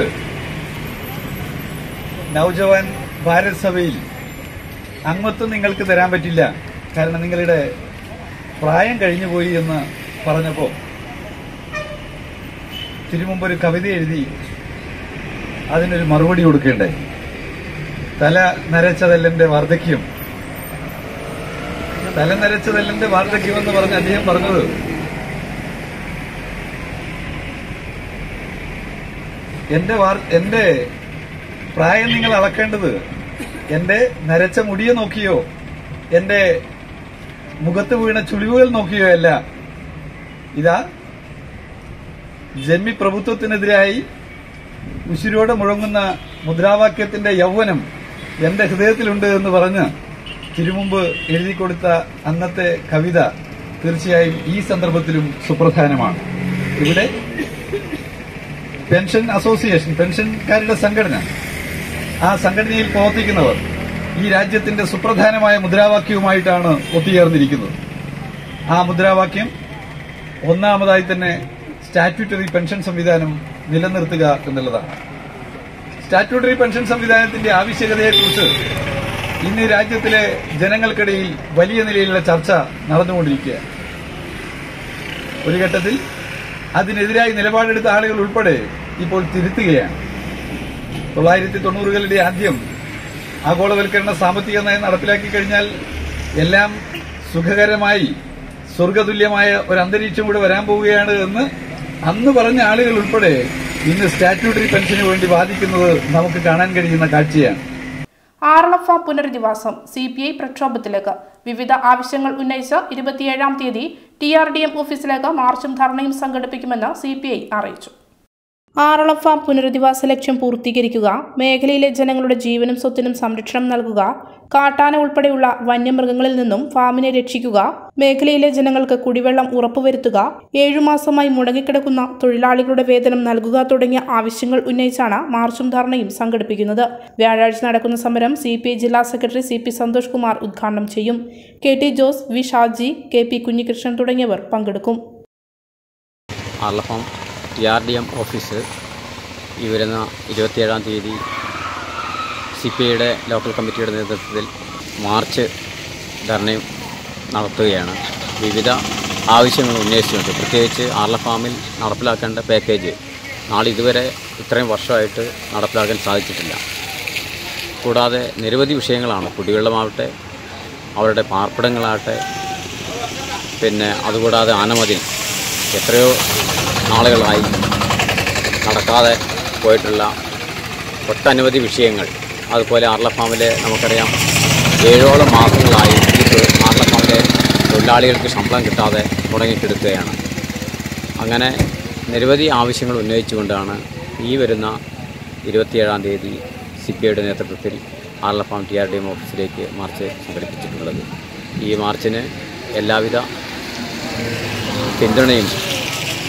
നവജവാൻ ഭാരത് സഭയിൽ അംഗത്വം നിങ്ങൾക്ക് തരാൻ പറ്റില്ല കാരണം നിങ്ങളുടെ പ്രായം കഴിഞ്ഞുപോയി എന്ന് പറഞ്ഞപ്പോൾ തിരുമുമ്പ് ഒരു കവിത എഴുതി അതിനൊരു മറുപടി കൊടുക്കേണ്ടേ തല നരച്ചതല്ലെന്റെ വാർദ്ധക്യം തല നരച്ചതല്ലെന്റെ വാർദ്ധക്യം എന്ന് പറഞ്ഞ് അദ്ദേഹം പറഞ്ഞത് എന്റെ വാർ എന്റെ പ്രായം നിങ്ങൾ അളക്കേണ്ടത് എന്റെ നരച്ച മുടിയെ നോക്കിയോ എന്റെ മുഖത്ത് വീണ ചുളിവുകൾ നോക്കിയോ അല്ല ഇതാ ജന്മി പ്രഭുത്വത്തിനെതിരായി ഉശിരോടെ മുഴങ്ങുന്ന മുദ്രാവാക്യത്തിന്റെ യൗവനം എന്റെ ഹൃദയത്തിലുണ്ട് എന്ന് പറഞ്ഞ് തിരുമുമ്പ് എഴുതി കൊടുത്ത അന്നത്തെ കവിത തീർച്ചയായും ഈ സന്ദർഭത്തിലും സുപ്രധാനമാണ് ഇവിടെ പെൻഷൻ അസോസിയേഷൻ പെൻഷൻകാരുടെ സംഘടന ആ സംഘടനയിൽ പ്രവർത്തിക്കുന്നവർ ഈ രാജ്യത്തിന്റെ സുപ്രധാനമായ മുദ്രാവാക്യവുമായിട്ടാണ് ഒത്തുചേർന്നിരിക്കുന്നത് ആ മുദ്രാവാക്യം ഒന്നാമതായി തന്നെ സ്റ്റാറ്റ്യൂട്ടറി പെൻഷൻ സംവിധാനം നിലനിർത്തുക എന്നുള്ളതാണ് സ്റ്റാറ്റ്യൂട്ടറി പെൻഷൻ സംവിധാനത്തിന്റെ ആവശ്യകതയെക്കുറിച്ച് ഇന്ന് ഈ രാജ്യത്തിലെ ജനങ്ങൾക്കിടയിൽ വലിയ നിലയിലുള്ള ചർച്ച നടന്നുകൊണ്ടിരിക്കുക ഒരു ഘട്ടത്തിൽ അതിനെതിരായി നിലപാടെടുത്ത ആളുകൾ ഉൾപ്പെടെ ഇപ്പോൾ തിരുത്തുകയാണ് തൊള്ളായിരത്തി തൊണ്ണൂറുകളുടെ ആദ്യം ആഗോളവൽക്കരണ സാമ്പത്തിക നയം നടപ്പിലാക്കി കഴിഞ്ഞാൽ എല്ലാം സുഖകരമായി സ്വർഗതുല്യമായ ഒരു അന്തരീക്ഷം കൂടെ വരാൻ പോവുകയാണ് എന്ന് അന്ന് പറഞ്ഞ ആളുകൾ ഉൾപ്പെടെ ഇന്ന് സ്റ്റാറ്റ്യൂട്ടറി പെൻഷന് വേണ്ടി വാദിക്കുന്നത് നമുക്ക് കാണാൻ കഴിയുന്ന കാഴ്ചയാണ് ആറളഫ പുനരധിവാസം സി പി ഐ പ്രക്ഷോഭത്തിലേക്ക് വിവിധ ആവശ്യങ്ങൾ ഉന്നയിച്ച് ഇരുപത്തിയേഴാം തീയതി ടി ആർ ഡി എം ഓഫീസിലേക്ക് മാർച്ചും ധർണയും സംഘടിപ്പിക്കുമെന്ന് സി പി ഐ അറിയിച്ചു ആറളഫ പുനരധിവാസ ലക്ഷ്യം പൂർത്തീകരിക്കുക മേഖലയിലെ ജനങ്ങളുടെ ജീവനും സ്വത്തിനും സംരക്ഷണം നൽകുക കാട്ടാന ഉൾപ്പെടെയുള്ള വന്യമൃഗങ്ങളിൽ നിന്നും ഫാമിനെ രക്ഷിക്കുക മേഖലയിലെ ജനങ്ങൾക്ക് കുടിവെള്ളം ഉറപ്പുവരുത്തുക ഏഴുമാസമായി മുടങ്ങിക്കിടക്കുന്ന തൊഴിലാളികളുടെ വേതനം നൽകുക തുടങ്ങിയ ആവശ്യങ്ങൾ ഉന്നയിച്ചാണ് മാർച്ചും ധർണയും സംഘടിപ്പിക്കുന്നത് വ്യാഴാഴ്ച നടക്കുന്ന സമരം സി പി ഐ ജില്ലാ secretary C P Santhosh Kumar ഉദ്ഘാടനം ചെയ്യും K T Jose V Shaji K P Kunhikrishnan തുടങ്ങിയവർ പങ്കെടുക്കും Aralam farm T R D M office ഈ വരുന്ന ഇരുപത്തിയേഴാം തീയതി സി പി ഐയുടെ ലോക്കൽ കമ്മിറ്റിയുടെ നേതൃത്വത്തിൽ മാർച്ച് ധർണയും നടത്തുകയാണ് വിവിധ ആവശ്യങ്ങൾ ഉന്നയിച്ചുകൊണ്ട് പ്രത്യേകിച്ച് ആർലഫാമിൽ നടപ്പിലാക്കേണ്ട പാക്കേജ് നാളെ ഇതുവരെ ഇത്രയും വർഷമായിട്ട് നടപ്പിലാക്കാൻ സാധിച്ചിട്ടില്ല കൂടാതെ നിരവധി വിഷയങ്ങളാണ് കുടിവെള്ളമാവട്ടെ അവരുടെ പാർപ്പിടങ്ങളാകട്ടെ പിന്നെ അതുകൂടാതെ ആനമതിൽ എത്രയോ നാളുകളായി നടക്കാതെ പോയിട്ടുള്ള ഒട്ടനവധി വിഷയങ്ങൾ അതുപോലെ ആർല ഫാമിലെ നമുക്കറിയാം ഏഴോളം മാസങ്ങളായി ഈ ആർല ഫാമിലെ തൊഴിലാളികൾക്ക് ശമ്പളം കിട്ടാതെ മുടങ്ങിക്കിടക്കുകയാണ് അങ്ങനെ നിരവധി ആവശ്യങ്ങൾ ഉന്നയിച്ചുകൊണ്ടാണ് ഈ വരുന്ന ഇരുപത്തിയേഴാം തീയതി സി പി ഐയുടെ നേതൃത്വത്തിൽ Aralam farm T R D M ഓഫീസിലേക്ക് മാർച്ച് സംഘടിപ്പിച്ചിട്ടുള്ളത് ഈ മാർച്ചിന് എല്ലാവിധ പിന്തുണയും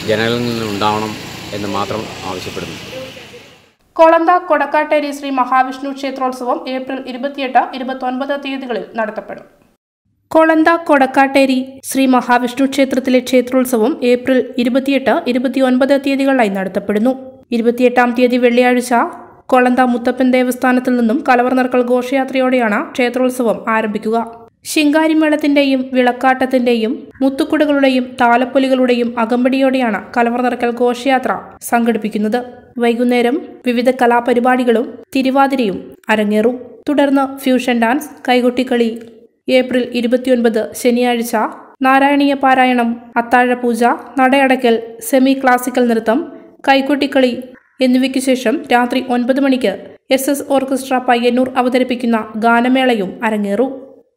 ജനങ്ങളിൽ നിന്ന് ഉണ്ടാവണം എന്ന് മാത്രം ആവശ്യപ്പെടുന്നു കൊളന്ത കൊടക്കാട്ടേരി ശ്രീ മഹാവിഷ്ണു ക്ഷേത്രോത്സവം ഏപ്രിൽ ഇരുപത്തിയെട്ട് ഇരുപത്തൊൻപത് തീയതികളിൽ നടത്തപ്പെടും കൊളന്ത കൊടക്കാട്ടേരി ശ്രീ മഹാവിഷ്ണു ക്ഷേത്രത്തിലെ ക്ഷേത്രോത്സവം ഏപ്രിൽ ഇരുപത്തിയെട്ട് ഇരുപത്തിയൊൻപത് തീയതികളിലായി നടത്തപ്പെടുന്നു ഇരുപത്തിയെട്ടാം തീയതി വെള്ളിയാഴ്ച കൊളന്ത മുത്തപ്പൻ ദേവസ്ഥാനത്തിൽ നിന്നും കലവർ നറുക്കൽ ഘോഷയാത്രയോടെയാണ് ക്ഷേത്രോത്സവം ആരംഭിക്കുക ശിങ്കാരിമേളത്തിന്റെയും വിളക്കാട്ടത്തിന്റെയും മുത്തുക്കുടകളുടെയും താലപ്പൊലികളുടെയും അകമ്പടിയോടെയാണ് കലവർ നിറക്കൽ ഘോഷയാത്ര സംഘടിപ്പിക്കുന്നത് വൈകുന്നേരം വിവിധ കലാപരിപാടികളും തിരുവാതിരയും അരങ്ങേറും തുടർന്ന് ഫ്യൂഷൻ ഡാൻസ് കൈകൊട്ടിക്കളി ഏപ്രിൽ ഇരുപത്തിയൊൻപത് ശനിയാഴ്ച നാരായണീയ പാരായണം അത്താഴപൂജ നടയടക്കൽ സെമി ക്ലാസിക്കൽ നൃത്തം കൈകൊട്ടിക്കളി എന്നിവയ്ക്ക് ശേഷം രാത്രി ഒൻപത് മണിക്ക് എസ് എസ് ഓർക്കസ്ട്ര പയ്യന്നൂർ അവതരിപ്പിക്കുന്ന ഗാനമേളയും അരങ്ങേറും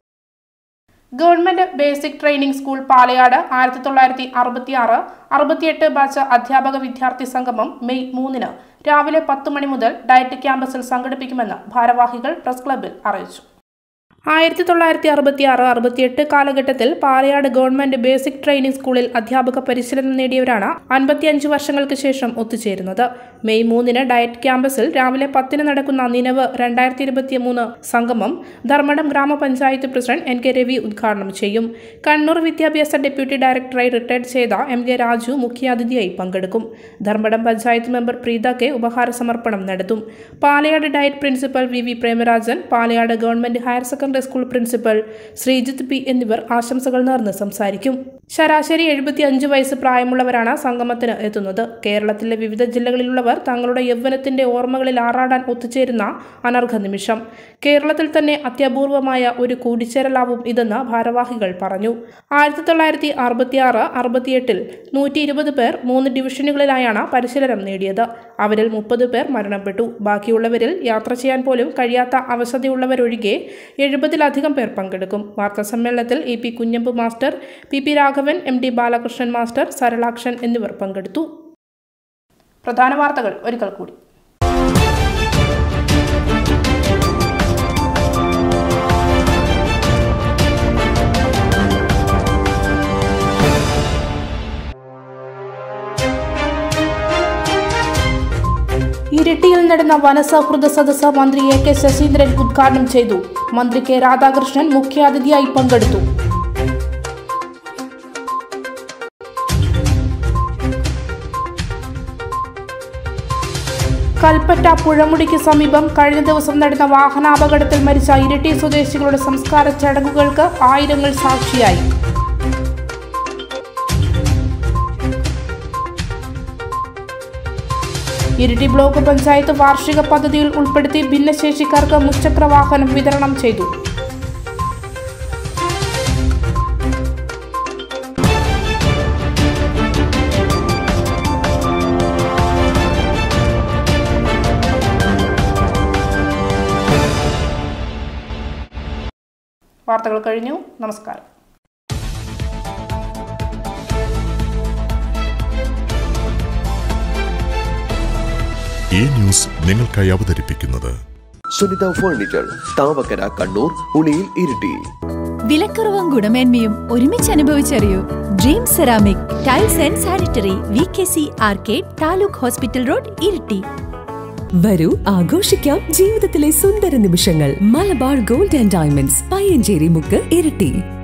government basic training school Palayad ആയിരത്തി തൊള്ളായിരത്തി അറുപത്തി ആറ് അറുപത്തിയെട്ട് ബാച്ച് അധ്യാപക വിദ്യാർത്ഥി സംഗമം മെയ് മൂന്നിന് രാവിലെ പത്ത് മണി മുതൽ ഡയറ്റ് ക്യാമ്പസിൽ സംഘടിപ്പിക്കുമെന്ന് ഭാരവാഹികൾ പ്രസ് ക്ലബിൽ അറിയിച്ചു ആയിരത്തി തൊള്ളായിരത്തി അറുപത്തി ആറ് അറുപത്തിയെട്ട് കാലഘട്ടത്തിൽ പാലയാട് ഗവൺമെന്റ് ബേസിക് ട്രെയിനിംഗ് സ്കൂളിൽ അധ്യാപക പരിശീലനം നേടിയവരാണ് അൻപത്തിയഞ്ച് വർഷങ്ങൾക്ക് ശേഷം ഒത്തുചേരുന്നത് മെയ് മൂന്നിന് ഡയറ്റ് ക്യാമ്പസിൽ രാവിലെ പത്തിന് നടക്കുന്ന നിലവ് രണ്ടായിരത്തി ഇരുപത്തി മൂന്ന് സംഗമം ധർമ്മടം ഗ്രാമപഞ്ചായത്ത് പ്രസിഡന്റ് എൻ കെ രവി ഉദ്ഘാടനം ചെയ്യും കണ്ണൂർ വിദ്യാഭ്യാസ ഡെപ്യൂട്ടി ഡയറക്ടറായി റിട്ടയർഡ് ചെയ്ത എം കെ രാജു മുഖ്യാതിഥിയായി പങ്കെടുക്കും ധർമ്മടം പഞ്ചായത്ത് മെമ്പർ പ്രീത കെ ഉപഹാര സമർപ്പണം നടത്തും Palayad DIET principal V V Premarajan Palayad government higher secondary school principal Sreejith P എന്നിവർ ആശംസകൾ നേർന്ന് സംസാരിക്കും ശരാശരി എഴുപത്തിയഞ്ച് വയസ്സ് പ്രായമുള്ളവരാണ് സംഗമത്തിന് എത്തുന്നത് കേരളത്തിലെ വിവിധ ജില്ലകളിലുള്ളവർ തങ്ങളുടെ യൗവനത്തിന്റെ ഓർമ്മകളിൽ ആറാടാൻ ഒത്തുചേരുന്ന അനർഘ നിമിഷം കേരളത്തിൽ തന്നെ അത്യപൂർവമായ ഒരു കൂടിച്ചേരലാവും ഇതെന്ന് ഭാരവാഹികൾ പറഞ്ഞു ആയിരത്തി തൊള്ളായിരത്തി അറുപത്തിയാറ് അറുപത്തിയെട്ടിൽ നൂറ്റി ഇരുപത് പേർ മൂന്ന് ഡിവിഷനുകളിലായാണ് പരിശീലനം നേടിയത് അവരിൽ മുപ്പത് പേർ മരണപ്പെട്ടു ബാക്കിയുള്ളവരിൽ യാത്ര ചെയ്യാൻ പോലും കഴിയാത്ത അവശതയുള്ളവരൊഴികെ എഴുപതിലധികം പേർ പങ്കെടുക്കും വാർത്താസമ്മേളനത്തിൽ E P Kunhambu master P P Raghavan M D Balakrishnan master Saralakshan എന്നിവർ പങ്കെടുത്തു പ്രധാന വാർത്തകൾ ഒരിക്കൽ കൂടി ഇരിട്ടിയിൽ നടന്ന വനസൗഹൃദ സദസ്സ് മന്ത്രി എ കെ ശശീന്ദ്രൻ ഉദ്ഘാടനം ചെയ്തു മന്ത്രി കെ രാധാകൃഷ്ണൻ മുഖ്യാതിഥിയായി പങ്കെടുത്തു കൽപ്പറ്റ പുഴമുടിക്ക് സമീപം കഴിഞ്ഞ ദിവസം നടന്ന വാഹനാപകടത്തിൽ മരിച്ച ഇരിട്ടി സ്വദേശികളുടെ സംസ്കാര ചടങ്ങുകൾക്ക് ആയിരങ്ങൾ സാക്ഷിയായി ഇരിട്ടി ബ്ലോക്ക് പഞ്ചായത്ത് വാർഷിക പദ്ധതിയിൽ ഉൾപ്പെടുത്തി ഭിന്നശേഷിക്കാർക്ക് മുച്ചക്ര വാഹനം വിതരണം ചെയ്തു വാർത്തകൾ കഴിഞ്ഞു നമസ്കാരം ഈ ന്യൂസ് നിങ്ങൾക്കായി അവതരിപ്പിക്കുന്നത് സുനിത ഫർണിച്ചർ താവക്കര കണ്ണൂർ ഉളിയിൽ ഇരിട്ടി വിലക്കുറവും ഗുണമേന്മയും ഒരുമിച്ച് അനുഭവിച്ചറിയൂ dream ceramic tiles and sanitary V K C arcade taluk hospital road Iritty വരൂ ആഘോഷിക്കാം ജീവിതത്തിലെ സുന്ദര നിമിഷങ്ങൾ Malabar gold and diamonds Payyanchery മുക്ക് ഇരിട്ടി